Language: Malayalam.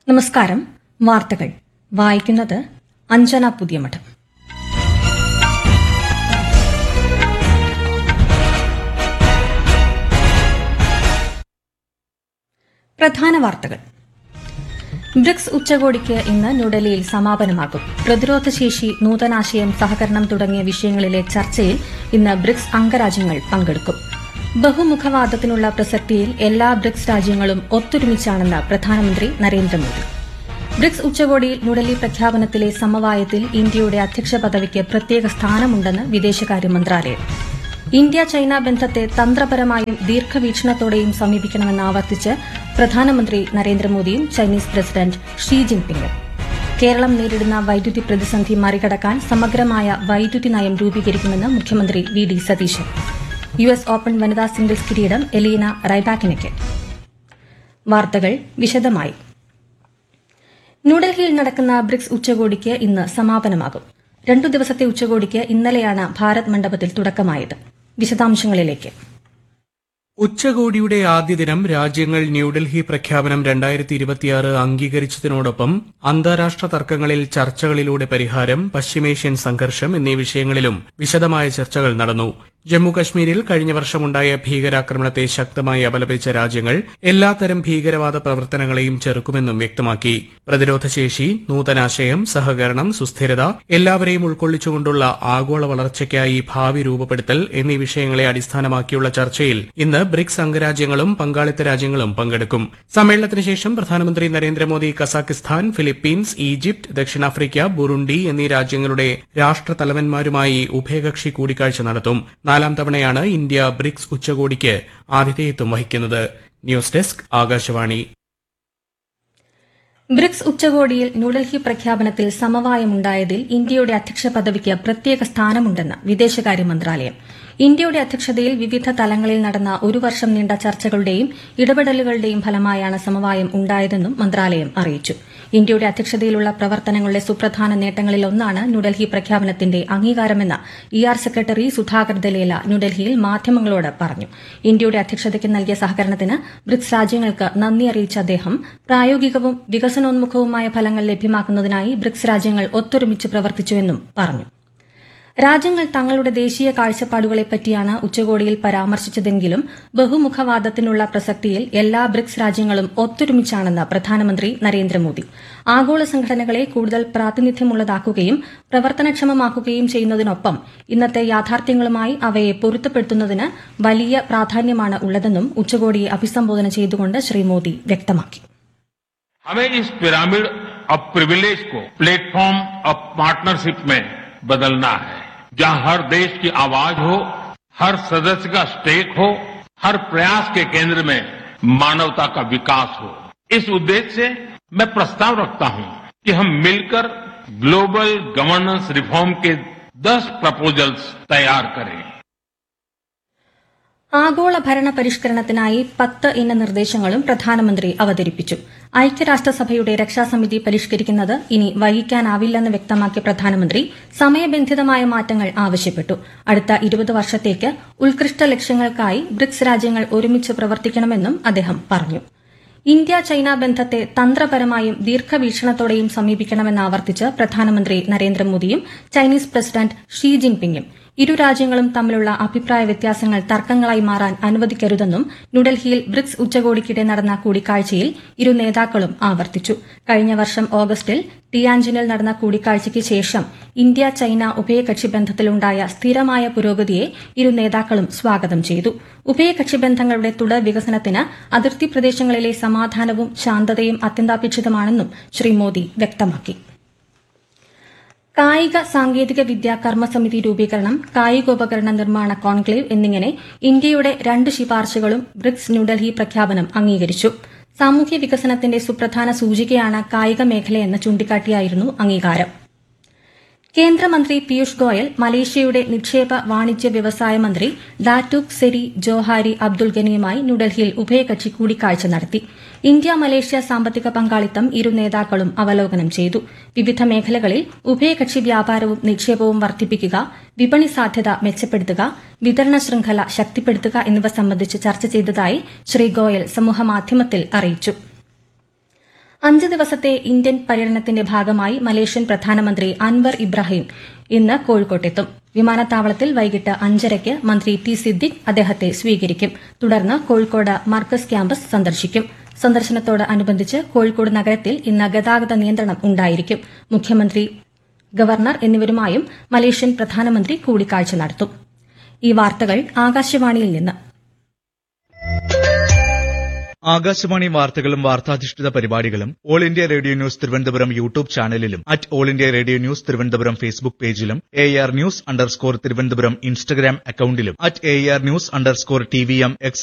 നമസ്കാരം വാർത്തകൾ വായിക്കുന്നത് അഞ്ജന പുതിയമഠം പ്രധാന വാർത്തകൾ ബ്രിക്സ് ഉച്ചകോടിക്ക് ഇന്ന് ന്യൂഡൽഹിയിൽ സമാപനമാകും പ്രതിരോധശേഷി നൂതനാശയം സഹകരണം തുടങ്ങിയ വിഷയങ്ങളിലെ ചർച്ചയിൽ ഇന്ന് ബ്രിക്സ് അംഗരാജ്യങ്ങൾ പങ്കെടുക്കും ബഹുമുഖവാദത്തിനുള്ള പ്രസക്തിയിൽ എല്ലാ ബ്രിക്സ് രാജ്യങ്ങളും ഒത്തൊരുമിച്ചാണെന്ന് പ്രധാനമന്ത്രി നരേന്ദ്രമോദി ബ്രിക്സ് ഉച്ചകോടിയിൽ ന്യൂഡൽഹി പ്രഖ്യാപനത്തിലെ സമവായത്തിൽ ഇന്ത്യയുടെ അധ്യക്ഷ പദവിക്ക് പ്രത്യേക സ്ഥാനമുണ്ടെന്ന് വിദേശകാര്യ മന്ത്രാലയം ഇന്ത്യ ചൈന ബന്ധത്തെ തന്ത്രപരമായും ദീർഘവീക്ഷണത്തോടെയും സമീപിക്കണമെന്ന് ആവർത്തിച്ച് പ്രധാനമന്ത്രി നരേന്ദ്രമോദിയും ചൈനീസ് പ്രസിഡന്റ് ഷീ ജിൻപിങ്ങും കേരളം നേരിടുന്ന വൈദ്യുതി പ്രതിസന്ധി മറികടക്കാൻ സമഗ്രമായ വൈദ്യുതി നയം രൂപീകരിക്കുമെന്ന് മുഖ്യമന്ത്രി V D Satheesan U S open വനിതാ സിംഗിൾസ് കിരീടം എലീന റൈബാക്കിനയ്ക്ക് വാർത്തകൾ വിശദമായി ന്യൂഡൽഹിയിൽ നടക്കുന്ന ബ്രിക്സ് ഉച്ചകോടിക്ക് ഇന്ന് സമാപനമാകും രണ്ടു ദിവസത്തെ ഉച്ചകോടിക്ക് ഇന്നലെയാണ് ഭാരത് മണ്ഡപത്തിൽ തുടക്കമായത് വിശദാംശങ്ങളിലേക്ക് ഉച്ചകോടിയുടെ ആദ്യ ദിനം രാജ്യങ്ങൾ ന്യൂഡൽഹി പ്രഖ്യാപനം രണ്ടായിരത്തി ഇരുപത്തിയാറ് അംഗീകരിച്ചതിനോടൊപ്പം അന്താരാഷ്ട്ര തർക്കങ്ങളിൽ ചർച്ചകളിലൂടെ പരിഹാരം പശ്ചിമേഷ്യൻ സംഘർഷം എന്നീ വിഷയങ്ങളിലും വിശദമായ ചർച്ചകൾ നടന്നു ജമ്മുകശ്മീരിൽ കഴിഞ്ഞ വർഷമുണ്ടായ ഭീകരാക്രമണത്തെ ശക്തമായി അപലപിച്ച രാജ്യങ്ങൾ എല്ലാത്തരം ഭീകരവാദ പ്രവർത്തനങ്ങളെയും ചെറുക്കുമെന്നും വ്യക്തമാക്കി പ്രതിരോധശേഷി നൂതനാശയം സഹകരണം സുസ്ഥിരത എല്ലാവരെയും ഉൾക്കൊള്ളിച്ചുകൊണ്ടുള്ള ആഗോള വളർച്ചയ്ക്കായി ഭാവി രൂപപ്പെടുത്തൽ എന്നീ വിഷയങ്ങളെ അടിസ്ഥാനമാക്കിയുള്ള ചർച്ചയിൽ ഇന്ന് ബ്രിക്സ് അംഗരാജ്യങ്ങളും പങ്കാളിത്ത രാജ്യങ്ങളും പങ്കെടുക്കും സമ്മേളനത്തിന് ശേഷം പ്രധാനമന്ത്രി നരേന്ദ്രമോദി കസാഖിസ്ഥാൻ ഫിലിപ്പീൻസ് ഈജിപ്ത് ദക്ഷിണാഫ്രിക്ക ബുറുണ്ടി എന്നീ രാജ്യങ്ങളുടെ രാഷ്ട്രതലവന്മാരുമായി ഉഭയകക്ഷി കൂടിക്കാഴ്ച നടത്തും നാലാം തവണയാണ് ഇന്ത്യ ബ്രിക്സ് ഉച്ചകോടിക്ക് ആതിഥേയത്വം വഹിക്കുന്നത് ന്യൂസ് ഡെസ്ക് ആകാശവാണി ബ്രിക്സ് ഉച്ചകോടിയിൽ ന്യൂഡൽഹി പ്രഖ്യാപനത്തിൽ സമവായമുണ്ടായതിൽ ഇന്ത്യയുടെ അധ്യക്ഷ പദവിക്ക് പ്രത്യേക സ്ഥാനമുണ്ടെന്ന് വിദേശകാര്യ മന്ത്രാലയം ഇന്ത്യയുടെ അധ്യക്ഷതയിൽ വിവിധ തലങ്ങളിൽ നടന്ന ഒരു വർഷം നീണ്ട ചർച്ചകളുടെയും ഇടപെടലുകളുടെയും ഫലമായാണ് സമവായം ഉണ്ടായതെന്നും മന്ത്രാലയം അറിയിച്ചു ഇന്ത്യയുടെ അധ്യക്ഷതയിലുള്ള പ്രവർത്തനങ്ങളുടെ സുപ്രധാന നേട്ടങ്ങളിലൊന്നാണ് ന്യൂഡൽഹി പ്രഖ്യാപനത്തിന്റെ അംഗീകാരമെന്ന് E R secretary Sudhakar Dalela ന്യൂഡൽഹിയിൽ മാധ്യമങ്ങളോട് പറഞ്ഞു ഇന്ത്യയുടെ അധ്യക്ഷതയ്ക്ക് നൽകിയ സഹകരണത്തിന് ബ്രിക്സ് രാജ്യങ്ങൾക്ക് നന്ദി അറിയിച്ച അദ്ദേഹം പ്രായോഗികവും വികസനോന്മുഖവുമായ ഫലങ്ങൾ ലഭ്യമാക്കുന്നതിനായി ബ്രിക്സ് രാജ്യങ്ങൾ ഒത്തൊരുമിച്ച് പ്രവർത്തിച്ചുവെന്നും പറഞ്ഞു രാജ്യങ്ങൾ തങ്ങളുടെ ദേശീയ കാഴ്ചപ്പാടുകളെപ്പറ്റിയാണ് ഉച്ചകോടിയിൽ പരാമർശിച്ചതെങ്കിലും ബഹുമുഖവാദത്തിനുള്ള പ്രസക്തിയിൽ എല്ലാ ബ്രിക്സ് രാജ്യങ്ങളും ഒത്തൊരുമിച്ചാണെന്ന് പ്രധാനമന്ത്രി നരേന്ദ്രമോദി ആഗോള സംഘടനകളെ കൂടുതൽ പ്രാതിനിധ്യമുള്ളതാക്കുകയും പ്രവർത്തനക്ഷമമാക്കുകയും ചെയ്യുന്നതിനൊപ്പം ഇന്നത്തെ യാഥാർത്ഥ്യങ്ങളുമായി അവയെ പൊരുത്തപ്പെടുത്തുന്നതിന് വലിയ പ്രാധാന്യമാണ് ഉള്ളതെന്നും ഉച്ചകോടിയെ അഭിസംബോധന ചെയ്തുകൊണ്ട് ശ്രീ മോദി വ്യക്തമാക്കി हमें इस पिरामिड ऑफ प्रिविलेज को प्लेटफॉर्म ऑफ पार्टनरशिप में बदलना है जहां हर देश की आवाज हो हर सदस्य का स्टेक हो हर प्रयास के केंद्र में मानवता का विकास हो इस उद्देश्य से मैं प्रस्ताव रखता हूं कि हम मिलकर ग्लोबल गवर्नेंस रिफॉर्म के 10 प्रपोजल्स तैयार करें ആഗോള ഭരണ പരിഷ്കരണത്തിനായി പത്ത് ഇന നിർദ്ദേശങ്ങളും പ്രധാനമന്ത്രി അവതരിപ്പിച്ചു ഐക്യരാഷ്ട്രസഭയുടെ രക്ഷാസമിതി പരിഷ്കരിക്കുന്നത് ഇനി വൈകിക്കാനാവില്ലെന്ന് വ്യക്തമാക്കിയ പ്രധാനമന്ത്രി സമയബന്ധിതമായ മാറ്റങ്ങൾ ആവശ്യപ്പെട്ടു അടുത്ത ഇരുപത് വർഷത്തേക്ക് ഉത്കൃഷ്ട ലക്ഷ്യങ്ങൾക്കായി ബ്രിക്സ് രാജ്യങ്ങൾ ഒരുമിച്ച് പ്രവർത്തിക്കണമെന്നും അദ്ദേഹം പറഞ്ഞു ഇന്ത്യ ചൈന ബന്ധത്തെ തന്ത്രപരമായും ദീർഘവീക്ഷണത്തോടെയും സമീപിക്കണമെന്ന് ആവർത്തിച്ച് പ്രധാനമന്ത്രി നരേന്ദ്രമോദിയും ചൈനീസ് പ്രസിഡന്റ് ഷീ ജിൻപിങ്ങും ഇരു രാജ്യങ്ങളും തമ്മിലുള്ള അഭിപ്രായ വ്യത്യാസങ്ങൾ തർക്കങ്ങളായി മാറാൻ അനുവദിക്കരുതെന്നും ന്യൂഡൽഹിയിൽ ബ്രിക്സ് ഉച്ചകോടിക്കിടെ നടന്ന കൂടിക്കാഴ്ചയിൽ ഇരു നേതാക്കളും ആവർത്തിച്ചു കഴിഞ്ഞ വർഷം ഓഗസ്റ്റിൽ ടിയാൻജിനിൽ നടന്ന കൂടിക്കാഴ്ചയ്ക്ക് ശേഷം ഇന്ത്യ ചൈന ഉഭയകക്ഷി ബന്ധത്തിലുണ്ടായ സ്ഥിരമായ പുരോഗതിയെ ഇരു നേതാക്കളും സ്വാഗതം ചെയ്തു ഉഭയകക്ഷി ബന്ധങ്ങളുടെ തുടർ വികസനത്തിന് അതിർത്തി പ്രദേശങ്ങളിലെ സമാധാനവും ശാന്തതയും അത്യന്താപേക്ഷിതമാണെന്നും ശ്രീ മോദി വ്യക്തമാക്കി കായിക സാങ്കേതിക വിദ്യ കർമ്മസമിതി രൂപീകരണം കായികോപകരണ നിർമ്മാണ കോൺക്ലേവ് എന്നിങ്ങനെ ഇന്ത്യയുടെ രണ്ട് ശുപാർശകളും ബ്രിക്സ് ന്യൂഡൽഹി പ്രഖ്യാപനം അംഗീകരിച്ചു സാമൂഹ്യ വികസനത്തിന്റെ സുപ്രധാന സൂചികയാണ് കായിക മേഖലയെന്ന് ചൂണ്ടിക്കാട്ടിയായിരുന്നു അംഗീകാരം കേന്ദ്രമന്ത്രി പീയൂഷ് ഗോയൽ മലേഷ്യയുടെ നിക്ഷേപ വാണിജ്യ വ്യവസായ മന്ത്രി ഡാറ്റൂക് സെരി ജോഹാരി അബ്ദുൾ ഗനിയുമായി ന്യൂഡൽഹിയിൽ ഉഭയകക്ഷി കൂടിക്കാഴ്ച നടത്തി ഇന്ത്യ മലേഷ്യ സാമ്പത്തിക പങ്കാളിത്തം ഇരു നേതാക്കളും അവലോകനം ചെയ്തു വിവിധ മേഖലകളിൽ ഉഭയകക്ഷി വ്യാപാരവും നിക്ഷേപവും വർദ്ധിപ്പിക്കുക വിപണി സാധ്യത മെച്ചപ്പെടുത്തുക വിതരണ ശൃംഖല ശക്തിപ്പെടുത്തുക എന്നിവ സംബന്ധിച്ച് ചർച്ച ചെയ്തതായി ശ്രീ ഗോയൽ സമൂഹമാധ്യമത്തിൽ അറിയിച്ചു അഞ്ച് ദിവസത്തെ ഇന്ത്യൻ പര്യടനത്തിന്റെ ഭാഗമായി മലേഷ്യൻ പ്രധാനമന്ത്രി അൻവർ ഇബ്രാഹിം ഇന്ന് കോഴിക്കോട്ടെത്തും വിമാനത്താവളത്തിൽ വൈകിട്ട് അഞ്ചരയ്ക്ക് മന്ത്രി ടി സിദ്ദിഖ് അദ്ദേഹത്തെ സ്വീകരിക്കും തുടർന്ന് കോഴിക്കോട് മർക്കസ് ക്യാമ്പസ് സന്ദർശിക്കും സന്ദർശനത്തോട് അനുബന്ധിച്ച് കോഴിക്കോട് നഗരത്തിൽ ഇന്ന് ഗതാഗത നിയന്ത്രണം ഉണ്ടായിരിക്കും മുഖ്യമന്ത്രി ഗവർണർ എന്നിവരുമായും മലേഷ്യൻ പ്രധാനമന്ത്രി കൂടിക്കാഴ്ച നടത്തും ഈ വാർത്തകൾ ആകാശവാണിയിൽ നിന്ന് ആകാശവാണി വാർത്തകളും വാർത്താധിഷ്ഠിത പരിപാടികളും all India radio news Thiruvananthapuram YouTube ചാനലിലും at all India radio news Thiruvananthapuram Facebook പേജിലും A R news underscore Thiruvananthapuram Instagram അക്കൌണ്ടിലും at A R news underscore T V M X